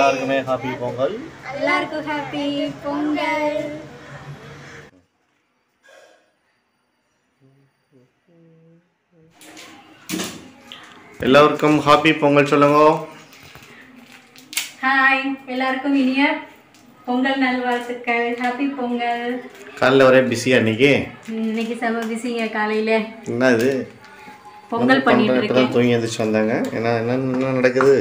எல்லாருக்குமே ஹாப்பி பொங்கல் எல்லாருக்கும் ஹாப்பி பொங்கல் எல்லாருக்கும் ஹாப்பி பொங்கல் சொல்லுங்க ஹாய் எல்லாருக்கும் இனிய பொங்கல் நல்வாழ்த்துக்கள் ஹாப்பி பொங்கல் காலைல ஒரே பிஸியா இன்னைக்கு இன்னைக்கு செம பிஸிங்க காலையில என்ன இது பொங்கல் பண்ணிட்டு இப்போ இருக்கேன் தான் தூங்கி எழுந்திரிச்சு வந்தாங்க என்ன என்ன என்ன நடக்குது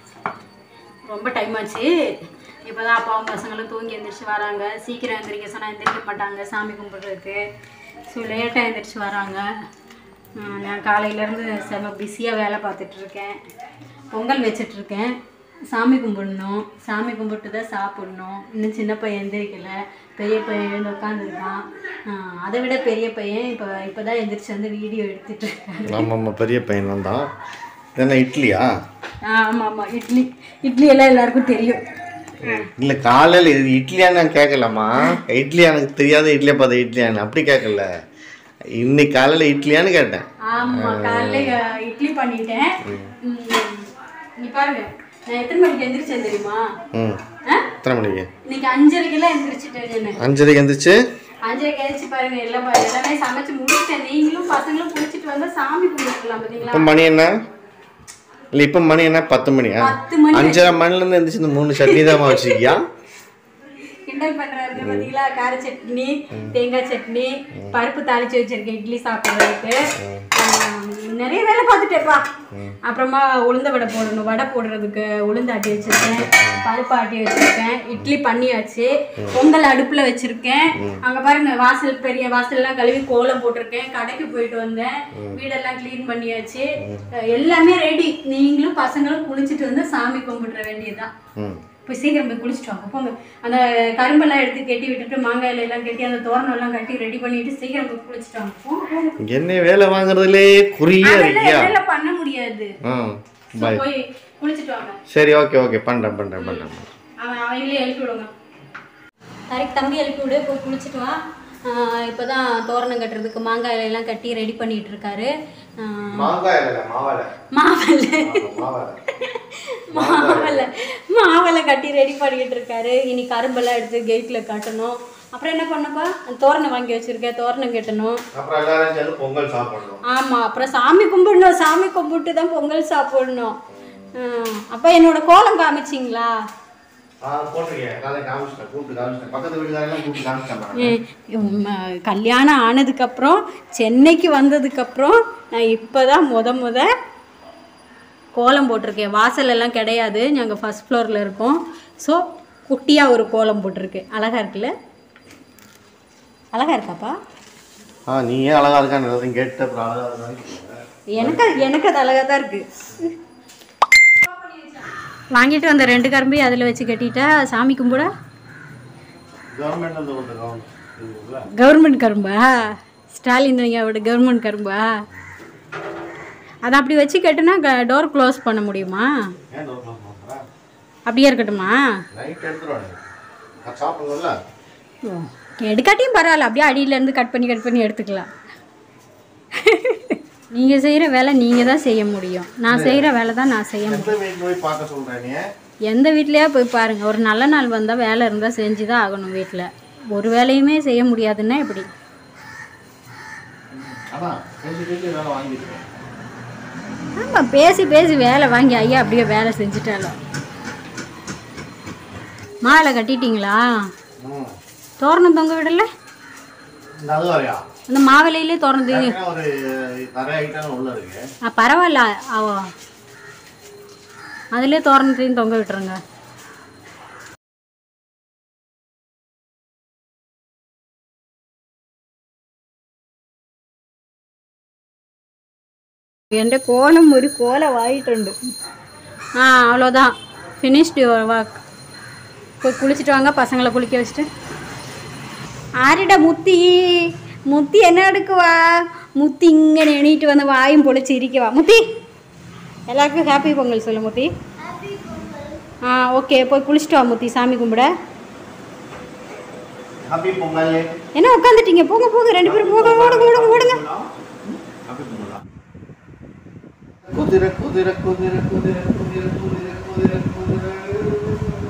ரொம்ப டைம் ஆச்சு இப்போதான் அப்பாவும் பசங்களும் தூங்கி எந்திரிச்சு வராங்க சீக்கிரம் எந்திரிக்க சொன்னால் எந்திரிக்க மாட்டாங்க சாமி கும்பிட்றதுக்கு ஸோ லேட்டாக எந்திரிச்சு வராங்க உம், நான் காலையிலேருந்து செம பிஸியாக வேலை பார்த்துட்டு இருக்கேன் பொங்கல் வச்சிட்டு இருக்கேன் சாமி கும்பிடணும் சாமி கும்பிட்டு தான் சாப்பிடணும் இன்னும் சின்ன பையன் எந்திரிக்கல பெரிய பையன் எழுந்து உட்காந்துருக்கான் அதை விட பெரிய பையன் இப்போ இப்போ தான் எந்திரிச்சு வந்து வீடியோ எடுத்துட்டு இருக்காரு ஆமாம் ஆமாம் பெரிய பையன் வந்தான் இது என்ன இட்லியா ஆமாம் ஆமாம் இட்லி இட்லி எல்லாம் எல்லாருக்கும் தெரியும் இல்லை காலையில் இது இட்லியான்னு நான் கேட்கலாமா இட்லி எனக்கு தெரியாத இட்லியை பார்த்த இட்லியான்னு அப்படி கேட்கல இன்னைக்கு காலையில் இட்லியான்னு கேட்டேன் ஆமா காலையில அஹ், இட்லி பண்ணிட்டேன் ம், இங்க பாருங்க நான் எத்தனை மணிக்கு எந்திரிச்சேன் தெரியுமா ம் ஆ? எத்தனை மணிக்கு இன்னைக்கு அஞ்சரைக்கெல்லாம் எந்திரிச்சிட்டேன் நான் அஞ்சரைக்கு எந்திரிச்சு அஞ்சரைக்கு எழுச்சி பாருங்க எல்லாம் பா- எல்லாமே சமைச்சு முடிச்சிட்டேன் நீங்களும் பசங்களும் குளிச்சிட்டு வந்தா சாமி கும்பிட்டுக்கலாம் பாத்தீங்களா இப்போ மணி என்ன இல்லை இப்போ மணி என்ன பத்து மணியா பத்து மணி அஞ்சரை மணிலேருந்து எந்திரிச்சு இந்த மூணு சட்னி தான் வச்சிருக்கியா கிண்டல் பண்றாருங்க பாத்தீங்களா கார சட்னி தேங்காய் சட்னி பருப்பு தாளிச்சு வச்சிருக்கேன் இட்லி சாப்பிடுறதுக்கு ஆஹ், நிறைய வேலை பார்த்துட்டேப்பா அப்புறமா உளுந்த வடை போடணும் வடை போடுறதுக்கு உளுந்து ஆட்டி வச்சிருக்கேன் பருப்பு ஆட்டி வச்சிருக்கேன் இட்லி பண்ணியாச்சு பொங்கல் அடுப்புல வச்சிருக்கேன் அங்க பாருங்க வாசல் பெரிய வாசல் எல்லாம் கழுவி கோலம் போட்டிருக்கேன் கடைக்கு போயிட்டு வந்தேன் வீடெல்லாம் க்ளீன் பண்ணியாச்சு அஹ், எல்லாமே ரெடி நீங்களும் பசங்களும் குளிச்சுட்டு வந்து சாமி கும்பிடுற வேண்டியதுதான் ம் போய் சீக்கிரம் போய் குளிச்சுட்டு வாங்க போங்க அந்த கரும்பெல்லாம் எடுத்து கட்டி விட்டுட்டு மாங்காய் இலை எல்லாம் கட்டி அந்த தோரணம் எல்லாம் கட்டி ரெடி பண்ணிட்டு சீக்கிரம் போய் குளிச்சுட்டு வாங்க போங்க போங்க என்ன வேலை வாங்குறதுலே குறியா அதெல்லாம் இருக்கியா இடையில பண்ண முடியாது ஆ So, பாய் போய் குளிச்சுட்டு வாங்க சரி ஓகே ஓகே பண்ணுறேன் பண்ணுறேன் பண்ணுறேன் அவன் அவங்களே எழுப்பி விடுங்க தரைக்கு தம்பி எழுப்பி விடு போய் குளிச்சுட்டு வா ஆஹ் இப்பதான் தோரணம் கட்டுறதுக்கு மாங்காய் இலையெல்லாம் கட்டி ரெடி பண்ணிட்டு இருக்காரு ஆஹ் மாங்காய் இல்லை மாவாழை மாவல்ல மாவாழை மாவலை மாவலை கட்டி ரெடி பண்ணிட்டு இருக்காரு இனி கரும்பெல்லாம் எடுத்து கேட்டில் கட்டணும் அப்புறம் என்ன பண்ணப்பா அந்த தோரணம் வாங்கி வச்சிருக்கேன் தோரணம் கட்டணும் அப்புறம் எல்லாரும் சேர்ந்து பொங்கல் சாப்பிடணும் ஆமாம் அப்புறம் சாமி கும்பிடணும் சாமி கும்பிட்டு தான் பொங்கல் சாப்பிடணும் ம், அப்போ என்னோட கோலம் காமிச்சிங்களா ஆ போட்டிருக்கேன் காலை காமிச்சிட்டேன் கூப்பிட்டு காமிச்சிட்டேன் பக்கத்து வீட்டுக்காரெல்லாம் கூப்பிட்டு காமிச்சிட்டேன் ம், உம், கல்யாணம் ஆனதுக்கப்புறம் சென்னைக்கு வந்ததுக்கப்புறம் நான் இப்போ தான் முத முத கோலம் போட்டிருக்கேன் வாசல் எல்லாம் கிடையாது நாங்கள் ஃபஸ்ட் ஃப்ளோரில் இருக்கோம் ஸோ குட்டியாக ஒரு கோலம் போட்டிருக்கேன் அழகா இருக்குல்ல அழகா இருக்காப்பா ஆ நீ ஏன் அழகா இருக்கான்னு எல்லாத்தையும் கேட்டு அப்புறம் அழகா இருக்கான்னு எனக்கு அது- எனக்கு அது அழகாக தான் இருக்கு வாங்கிட்டு வந்த ரெண்டு கரும்பையும் அதில் வச்சு கட்டிட்டா சாமி கும்பிட கவர்மெண்ட் வந்து கொண்டு கவர்மெண்ட் கவர்மெண்ட் கரும்பா ஸ்டாலின் ஐயாவோட கவர்மெண்ட் கரும்பா அதை அப்படி வச்சு கட்டுனா டோர் க்ளோஸ் பண்ண முடியுமா ஏன் தோசை போடுறா அப்படியே இருக்கட்டுமா நைட் எடுத்துருவாங்க நான் சாப்பிடுங்கல்ல ஓ, எடுக்காட்டியும் பரவாயில்ல அப்படியே அடியிலேருந்து கட் பண்ணி கட் பண்ணி எடுத்துக்கலாம் நீங்கள் செய்கிற வேலை நீங்கள் தான் செய்ய முடியும் நான் செய்கிற வேலை தான் நான் செய்ய முடியும் எந்த வீட்டு போய் பார்க்க சொல்கிறேன் நீ எந்த வீட்லேயே போய் பாருங்கள் ஒரு நல்ல நாள் வந்தால் வேலை இருந்தால் செஞ்சு தான் ஆகணும் வீட்டில் ஒரு வேலையுமே செய்ய முடியாதுன்னா எப்படி அதான் பேசி பேசி வேலை வாங்கிட்டு ஆமாம் பேசி பேசி வேலை வாங்கி ஐயா அப்படியே வேலை செஞ்சுட்டாலும் மாலை கட்டிட்டீங்களா ம் தோரணம் தொங்க விடல இந்த அது வரையா அந்த மாவிலையிலே தோரணம் தொங்க ஏற்கனவே ஒரு நிறைய ஐட்டம் உள்ள இருக்கு ஆ பரவாயில்ல அவ அதிலே தோரணத்தையும் தொங்க விட்டுருங்க എൻ്റെ കോലം ഒരു കോലമായിട്ടുണ്ട് ആ அவ்வளோதான் ஃபினிஷ்டு யுவர் ஒர்க் போய் குளிச்சுட்டு வாங்க பசங்களை குளிக்க வச்சுட்டு ஆரிடா முத்தி முத்தி என்ன எடுக்குவா முத்தி இங்கே எண்ணிட்டு வந்து வாயும் பொழிச்சு இருக்கவா முத்தி எல்லாருக்கும் ஹாப்பி பொங்கல் சொல்லு முத்தி ஆ ஓகே போய் குளிச்சுட்டு வா முத்தி சாமி கும்பிட ஹாப்பி பொங்கல் என்ன உட்காந்துட்டீங்க போங்க போங்க ரெண்டு பேரும் போங்க ஓடுங்க ஓடுங்க ஓடுங்க ஹாப்பி பொங்கலா குதிரை குதிரை குதிரை குதிரை குதிரை குதிரை குதிரை குதிரை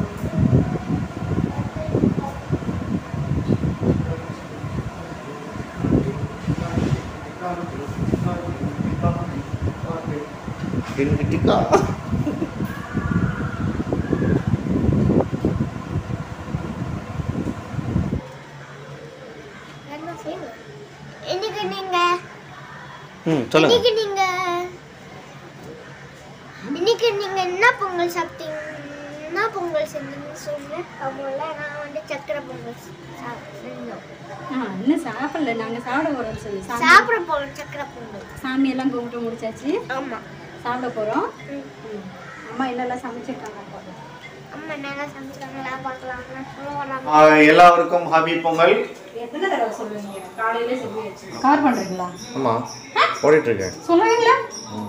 என்ன செய்யுங்க இன்னைக்கு நீங்க ம் சொல்லுங்க இன்னைக்கு நீங்க இன்னைக்கு நீங்க என்ன பொங்கல் சாப்பிட்டீங்க என்ன பொங்கல் செஞ்சீங்கன்னு சொல்லுங்க அவங்கள நான் வந்து சக்கரை பொங்கல் சா- செஞ்சோம் ஆ இன்னும் சாப்பிடல நாங்கள் சாப்பிட போகிறோம்னு சொல்லி சாமி சாப்பிட போறோம் சக்கரை பொங்கல் சாமியெல்லாம் கும்பிட்டு முடிச்சாச்சு ஆமா சாப்பிட போகிறோம் ம். அம்மா என்னெல்லாம் சமைச்சிருக்காங்க பார்க்கலாம். அம்மா நல்லா சமைச்சாங்களா பார்க்கலாம்னா சொல்லலாம் ஆ, எல்லாருக்கும் ஹாபி பொங்கல் எத்தனை தடவை சொல்லுவீங்க காலையிலே சொல்லி வச்சு கவர் பண்ணுறீங்களா ஆமாம் ஓடிட்டு இருக்கேன் சொல்லுவீங்களா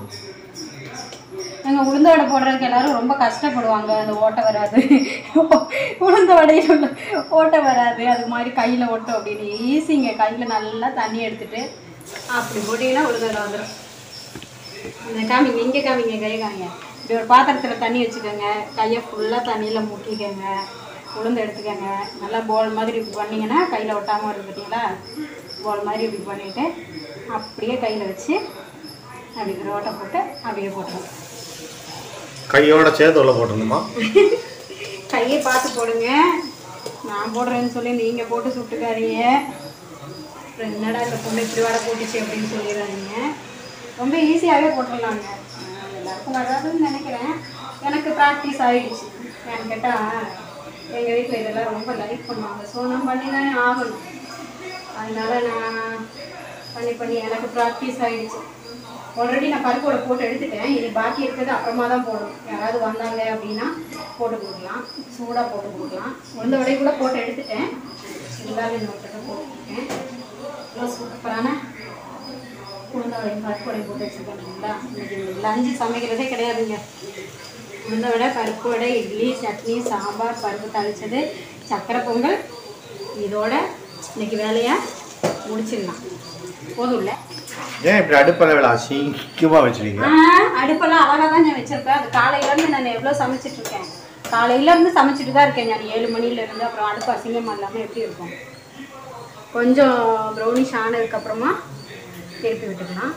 எங்கள் உளுந்த வடை போடுறதுக்கு எல்லாரும் ரொம்ப கஷ்டப்படுவாங்க அந்த ஓட்டை வராது உளுந்த வடையில் உள்ள ஓட்டை வராது அது மாதிரி கையில் ஒட்டும் அப்படின்னு ஈஸிங்க கையில் நல்லா தண்ணி எடுத்துட்டு அப்படி போட்டிங்கன்னா உளுந்த வடை வந்துடும் இந்த காமிங்க இங்கே காமிங்க கையை காமிங்க இப்படி ஒரு பாத்திரத்தில் தண்ணி வச்சுக்கோங்க கையை ஃபுல்லாக தண்ணியில் முக்கிக்கோங்க உளுந்து எடுத்துக்கோங்க நல்லா போல் மாதிரி இப்படி பண்ணிங்கன்னா கையில் ஒட்டாமல் வருது பார்த்தீங்களா போல் மாதிரி இப்படி பண்ணிவிட்டு அப்படியே கையில் வச்சு அப்படி ரோட்டை போட்டு அப்படியே போட்டுருங்க கையோட சேர்த்து உள்ள போட்டிருந்தோமா கையை பார்த்து போடுங்க நான் போடுறேன்னு சொல்லி நீங்கள் போட்டு சுட்டுக்காதீங்க அப்புறம் என்னடா இந்த பொண்ணு இப்படி வடை போட்டுச்சு அப்படின்னு சொல்லிடுறாங்க ரொம்ப ஈஸியாகவே போட்டுடலாங்க ஆஹ் எல்லாருக்கும் வராதுன்னு நினைக்கிறேன் எனக்கு ப்ராக்டிஸ் ஆகிடுச்சு ஏன்னு கேட்டால் எங்கள் வீட்டில் இதெல்லாம் ரொம்ப லைக் பண்ணுவாங்க ஸோ நான் பண்ணி தானே ஆகணும் அதனால நான் பண்ணி பண்ணி எனக்கு ப்ராக்டிஸ் ஆகிடுச்சு ஆல்ரெடி நான் பருப்போட போட்டு எடுத்துட்டேன் இனி பாக்கி இருக்கிறது அப்புறமா தான் போடணும் யாராவது வந்தாங்க அப்படின்னா போட்டு கொடுக்கலாம் சூடாக போட்டு கொடுக்கலாம் உளுந்த வடை கூட போட்டு எடுத்துட்டேன் இருந்தாலும் இன்னொரு தடவை போட்டுருக்கேன் நல்லா சூப்பரான உளுந்த வடையும் பருப்பு வடையும் போட்டு வச்சுருக்கீங்களா இன்னைக்கு லஞ்சு சமைக்கிறதே கிடையாதுங்க உளுந்த வடை பருப்பு வடை இட்லி சட்னி சாம்பார் பருப்பு தாளிச்சது சக்கரை பொங்கல் இதோட இன்னைக்கு வேலையை முடிச்சிடலாம் போதும்ல ஏன் இப்படி அடுப்பில் வேலை சீக்கிரமாக வச்சுருக்கீங்க ஆ, அடுப்பெல்லாம் அழகாக தான் நான் வச்சிருப்பேன் அது காலையிலேருந்து நான் எவ்வளோ சமைச்சிட்டு இருக்கேன் காலையிலேருந்து சமைச்சிட்டு தான் இருக்கேன் நான் ஏழு மணிலேருந்து அப்புறம் அடுப்பு அசிங்கமாக இல்லாமல் எப்படி இருக்கும் கொஞ்சம் ப்ரௌனிஷ் ஆனதுக்கப்புறமா திருப்பி விட்டுக்கலாம்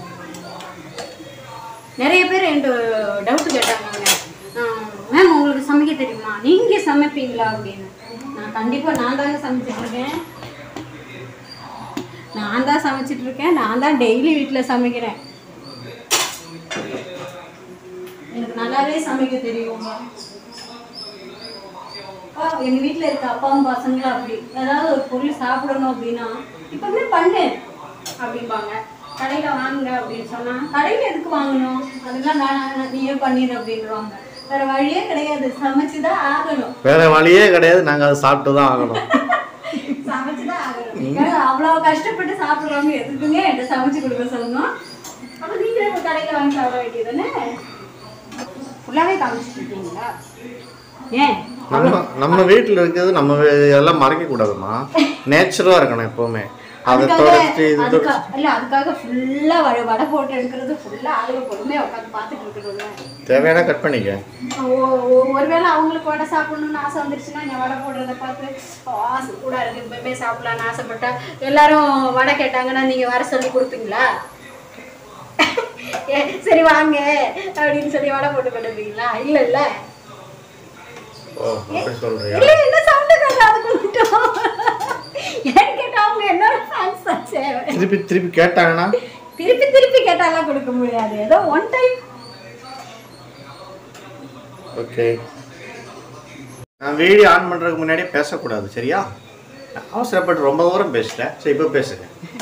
நிறைய பேர் என்கிட்ட டவுட் கேட்டாங்க மேம் உங்களுக்கு சமைக்க தெரியுமா நீங்கள் சமைப்பீங்களா அப்படின்னு நான் கண்டிப்பாக நான் தாங்க சமைச்சிட்டு இருக்கேன் நான் தான் சமைச்சிட்டு இருக்கேன் நான் தான் டெய்லி வீட்டில் சமைக்கிறேன் எனக்கு நல்லாவே சமைக்க தெரியும் எங்கள் வீட்டில் இருக்க அப்பாவும் பசங்களும் அப்படி ஏதாவது ஒரு பொருள் சாப்பிடணும் அப்படின்னா இப்போவே பண்ணு அப்படிம்பாங்க கடையில் வாங்குங்க அப்படின்னு சொன்னால் கடையில் எதுக்கு வாங்கணும் அதெல்லாம் வேணாம் நீயே பண்ணிடு அப்படின்றாங்க வேற வழியே கிடையாது சமைச்சு தான் ஆகணும் வேற வழியே கிடையாது நாங்கள் அதை சாப்பிட்டு தான் ஆகணும் சமைச்சுதான் ஆகணும். ஏங்க, அவ்வளவு கஷ்டப்பட்டு சாப்பிடுறவங்க எதுக்குங்க என்கிட்ட சமைச்சு கொடுக்க சொல்லணும் அப்ப நீங்களே இப்ப கடையில வாங்கி சாப்பிட வேண்டியதுதானே ஃபுல்லாவே காமிச்சிட்டு இருக்கீங்களா ஏன் நம்ம நம்ம வீட்டில் இருக்கிறது நம்ம வே- எல்லாம் மறைக்க கூடாதுமா நேச்சுரலாக இருக்கணும் எப்போவுமே அதை அதுக்காக தொடச்சிட்டு இது அதுக்கா தொடச்சி இல்ல அதுக்காக ஃபுல்லா வடை வடை போட்டு எடுக்கிறது ஃபுல்லா ஆளுங்க பொறுமையா உட்காந்து பார்த்துட்டு இருக்கணும்ல தேவையான கட் பண்ணிக்க ஒ- ஒ- ஒருவேளை அவங்களுக்கு வடை சாப்பிடணும்னு ஆசை வந்துருச்சுன்னா நான் வடை போடுறத பார்த்து "ஓ, ஆசை கூட இருக்கு இப்பவே சாப்பிடலாம்னு ஆசைப்பட்டா எல்லாரும் வடை கேட்டாங்கன்னா நீங்க வர சொல்லி கொடுப்பீங்களா ஏ, சரி வாங்க அப்படின்னு சொல்லி வடை போட்டு கொடுப்பீங்களா இல்ல இல்ல ஓ அப்படி சொல்றியா இல்ல என்ன சவுண்ட் அதுக்கு மட்டும் ஏன்னு கேட்டா அவங்க என்னோட ஃபேன்ஸ் ஆச்சே திருப்பி திருப்பி கேட்டாங்கன்னா திருப்பி திருப்பி கேட்டாலாம் கொடுக்க முடியாது ஏதோ ஒன் டைம் ஓகே நான் வீடியோ ஆன் பண்ணுறதுக்கு முன்னாடியே பேசக்கூடாது சரியா அவசரப்பட்டு ரொம்ப தூரம் பேசிட்டேன் சரி இப்போ பேசுங்க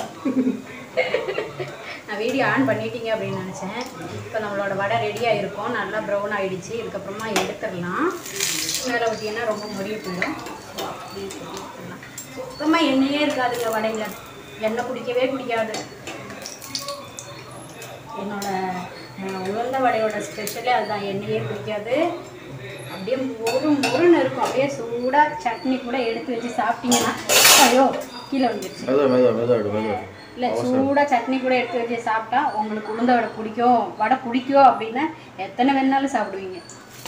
நான் வீடியோ ஆன் பண்ணிட்டீங்க அப்படின்னு நினச்சேன் இப்போ நம்மளோட வடை ரெடியாக இருக்கும் நல்லா ப்ரௌன் ஆயிடுச்சு இதுக்கப்புறமா எடுத்துடலாம் மேலே ஊற்றினா ரொம்ப முடிவு போயிடும் ஸோ அப்படியே எடுத்துடலாம் சுத்தமாக எண்ணெயே இருக்காதுங்க வடையில் எண்ணெய் குடிக்கவே குடிக்காது என்னோட அஹ், உளுந்த வடையோட ஸ்பெஷலே அதுதான் எண்ணெயே குடிக்காது அப்படியே மொறு மொறுன்னு இருக்கும் அப்படியே சூடாக சட்னி கூட எடுத்து வச்சு சாப்பிட்டீங்கன்னா ஐயோ கீழே வந்துருச்சு மெதுவா மெதுவா மெதுவா மெதுவா இல்லை சூடாக சட்னி கூட எடுத்து வச்சு சாப்பிட்டா உங்களுக்கு உளுந்த வடை பிடிக்கும் வடை பிடிக்கும் அப்படின்னா எத்தனை வேணாலும் சாப்பிடுவீங்க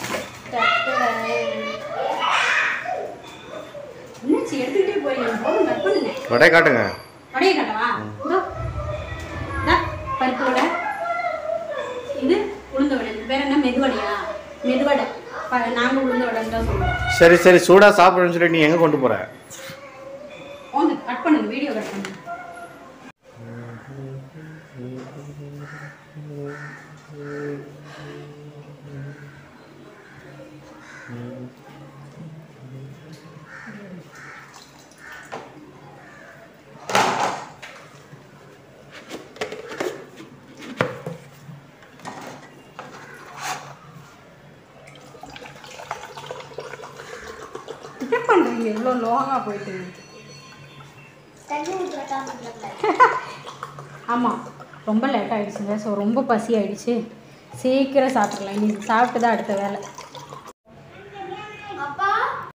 என்னாச்சு எடுத்துக்கிட்டே போறீங்க போதும் கட் பண்ணுங்க வடை காட்டுங்க வடையை காட்டவா இதோ. இந்தா, பருப்பு வடை இது உளுந்த வடை இது பேர் என்ன உளுந்தவடையா மெதுவடை ப- நாங்க உளுந்தவடைன்னு தான் சொல்லுவோம் சரி சரி சூடாக சாப்பிட்றேன்னு சொல்லி நீ எங்கே கொண்டு போகிற ஓந்து கட் பண்ணுங்க வீடியோ கட் பண்ணுங்க என்ன பண்றீங்க இவ்வளோ லோங்காக போயிட்டு தண்ணி ஊற்றுறக்காம ஆமாம் ரொம்ப லேட் ஆகிடுச்சுங்க ஸோ ரொம்ப பசி ஆயிடுச்சு சீக்கிரம் சாப்பிட்றலாம் இன்னைக்கு சாப்பிட்டு தான் அடுத்த வேலை அப்பா